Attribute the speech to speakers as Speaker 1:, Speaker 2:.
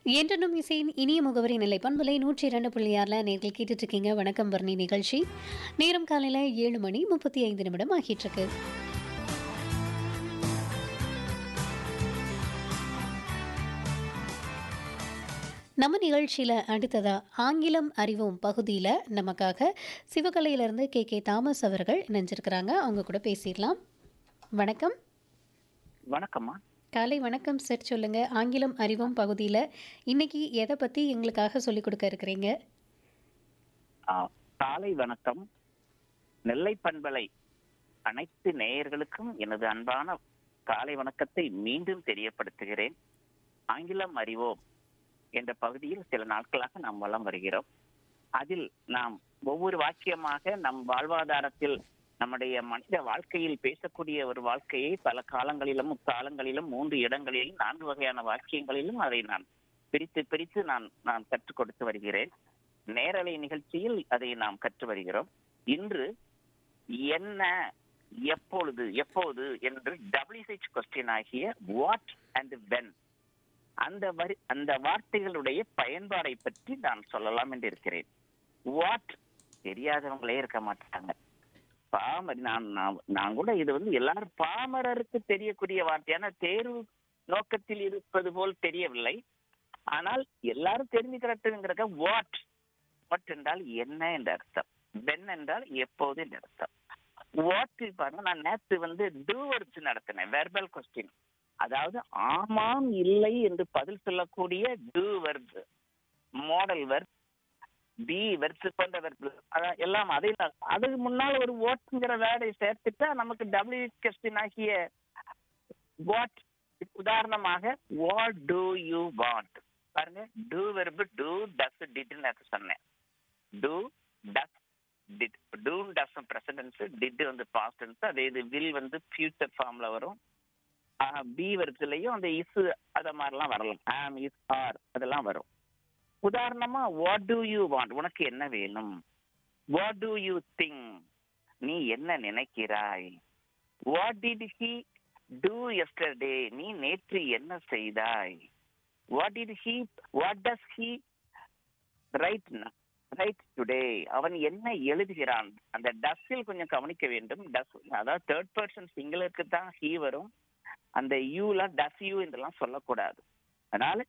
Speaker 1: என்றனும் இசையின் இனிய முகவரி நிலை பண்பலை நூற்றி இரண்டு புள்ளி ஆறில் நேர்கள் கேட்டுட்டு இருக்கீங்க வணக்கம் வர்ணி நிகழ்ச்சி நேரம் காலையில் ஏழு மணி முப்பத்தி ஐந்து நிமிடம் ஆகிட்டு இருக்கு நம்ம நிகழ்ச்சியில் அடுத்ததா ஆங்கிலம் அறிவோம் பகுதியில் நமக்காக சிவகலையிலேருந்து கே கே தாமஸ் அவர்கள் இணைஞ்சிருக்கிறாங்க அவங்க கூட பேசிடலாம் வணக்கம்
Speaker 2: வணக்கம்மா
Speaker 1: காலை வணக்கம் சார் சொல்லுங்க ஆங்கிலம் அறிவோம் பகுதியில் இன்னைக்கு எதை பற்றி எங்களுக்காக சொல்லிக் கொடுக்க இருக்கிறீங்க
Speaker 2: ஆ, காலை வணக்கம் நெல்லை பண்பலை அனைத்து நேயர்களுக்கும் எனது அன்பான காலை வணக்கத்தை மீண்டும் தெரியப்படுத்துகிறேன் ஆங்கிலம் அறிவோம் என்ற பகுதியில் சில நாட்களாக நாம் வலம் வருகிறோம் அதில் நாம் ஒவ்வொரு வாக்கியமாக நம் வாழ்வாதாரத்தில் நம்முடைய மனித வாழ்க்கையில் பேசக்கூடிய ஒரு வாழ்க்கையை பல காலங்களிலும் முக்காலங்களிலும் மூன்று இடங்களிலும் நான்கு வகையான வாக்கியங்களிலும் அதை நான் பிரித்து பிரித்து நான் நான் கற்றுக் கொடுத்து வருகிறேன் நேரலை நிகழ்ச்சியில் அதை நாம் கற்று வருகிறோம் இன்று என்ன எப்பொழுது எப்போது என்று டபிள்யூஹெச் கொஸ்டின் ஆகிய வாட் அண்ட் வென் அந்த வரி அந்த வார்த்தைகளுடைய பயன்பாடை பற்றி நான் சொல்லலாம் என்று இருக்கிறேன் வாட் தெரியாதவங்களே இருக்க மாட்டாங்க பாமர் நான் நான்- நான் கூட இது வந்து எல்லாரும் பாமரருக்கு தெரியக்கூடிய வார்த்தையான தேர்வு நோக்கத்தில் இருப்பது போல் தெரியவில்லை ஆனால் எல்லாரும் தெரிஞ்சுக்கிறதுங்கிறக்க வாட் வாட் என்றால் என்ன என்ற அர்த்தம் வென் என்றால் எப்போது என்ற அர்த்தம் வாட் பாருங்க நான் நேத்து வந்து டூவர்ஸ் நடத்தினேன் வெர்பல் கொஸ்டின் அதாவது ஆமாம் இல்லை என்று பதில் சொல்லக்கூடிய do verb modal verb be verb போன்ற வெர்ப் அதான் எல்லாம் அதை நான்- அதுக்கு முன்னால் ஒரு வாட்ங்கிற வேர்டை சேர்த்துட்டா நமக்கு டபிள்யூ கொஸ்டின் ஆகிய வாட் உதாரணமாக வாட் டு யூ வாண்ட் பாருங்க டூ வெர்பு டூ டஸ் டிட்னு சொன்னேன் do does did do does present tense did வந்து பாஸ்ட் டென்ஸ் அதே இது வில் வந்து ஃபியூச்சர் ஃபார்ம்ல வரும் பி வெர்ப்ஸ்லயும் அந்த இஸ் அத மாதிரிலாம் வரலாம் ஆம் இஸ் ஆர் அதெல்லாம் வரும் உதாரணமா வாட் டு யூ வாண்ட் உனக்கு என்ன வேணும் வாட் டு யூ திங்க் நீ என்ன நினைக்கிறாய் what did he do yesterday நீ நேற்று என்ன செய்தாய் what did he what does he write write today அவன் என்ன எழுதுகிறான் அந்த டஸ்ஸில் கொஞ்சம் கவனிக்க வேண்டும் டஸ் அதாவது தேர்ட் பர்சன் சிங்கிளுக்கு தான் ஹீ வரும் அந்த யூல டஸ் யூ இதெல்லாம் சொல்லக்கூடாது அதனால